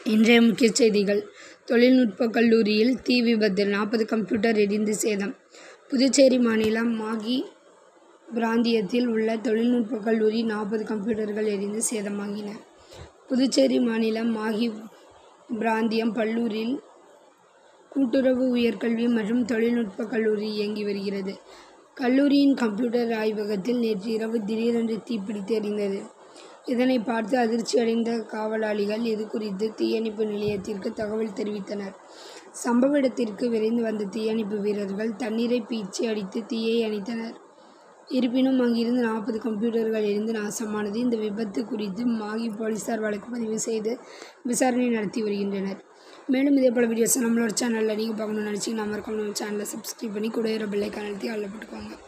இன்றைய முக்கிய செய்திகள் தொழில்நுட்ப கல்லூரியில் தீ விபத்து நாற்பது கம்ப்யூட்டர் எரிந்து சேதம் புதுச்சேரி மாநிலம் மாகி பிராந்தியத்தில் உள்ள தொழில்நுட்ப கல்லூரி நாற்பது கம்ப்யூட்டர்கள் எரிந்து சேதமாகின. புதுச்சேரி மாநிலம் மாகி பிராந்தியம் பல்லூரில் கூட்டுறவு உயர்கல்வி மற்றும் தொழில்நுட்ப கல்லூரி இயங்கி வருகிறது. கல்லூரியின் கம்ப்யூட்டர் ஆய்வகத்தில் நேற்று இரவு திடீரென்று தீப்பிடித்து எரிந்தது. இதனை பார்த்து அதிர்ச்சியடைந்த காவலாளிகள் இதுகுறித்து தீயணைப்பு நிலையத்திற்கு தகவல் தெரிவித்தனர். சம்பவ இடத்திற்கு விரைந்து வந்த தீயணைப்பு வீரர்கள் தண்ணீரை பீய்ச்சி அடித்து தீயை அணைத்தனர். இருப்பினும் அங்கிருந்த நாற்பது கம்ப்யூட்டர்கள் எரிந்து நாசமானது. இந்த விபத்து குறித்து மாகி போலீசார் வழக்கு பதிவு செய்து விசாரணை நடத்தி வருகின்றனர். மேலும் இதேபோல வீடியோஸை நம்மளோட சேனல்ல நீங்க பார்க்கணும்னு நினைச்சீங்கன்னா மறக்காம நம்ம சேனலை சப்ஸ்கிரைப் பண்ணி கூட வர பெல் ஐகானை அழுத்தி ஆல்ல போட்டுக்கோங்க.